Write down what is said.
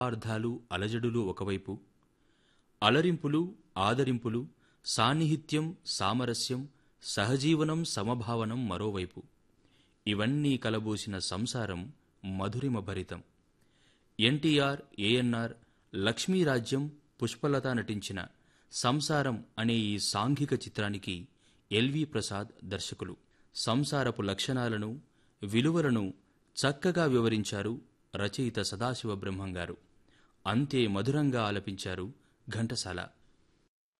అర్థాలు అలజడులు ఒకవైపు అలరింపులు ఆదరింపులు సాన్నిహిత్యం సామరస్యం సహజీవనం సమభావనం మరోవైపు ఇవన్నీ కలబోసిన సంసారం మధురిమ భరితం ఎన్టీఆర్ ఏఎన్ఆర్ లక్ష్మీరాజ్యం పుష్పలత నటించిన సంసారం అనే ఈ సాంఘిక చిత్రానికి ఎల్వి ప్రసాద్ దర్శకులు సంసారపు లక్షణాలను విలువలను చక్కగా వివరించారు రచయిత సదాశివ బ్రహ్మంగారు అంతే మధురంగా ఆలపించారు ఘంటసాల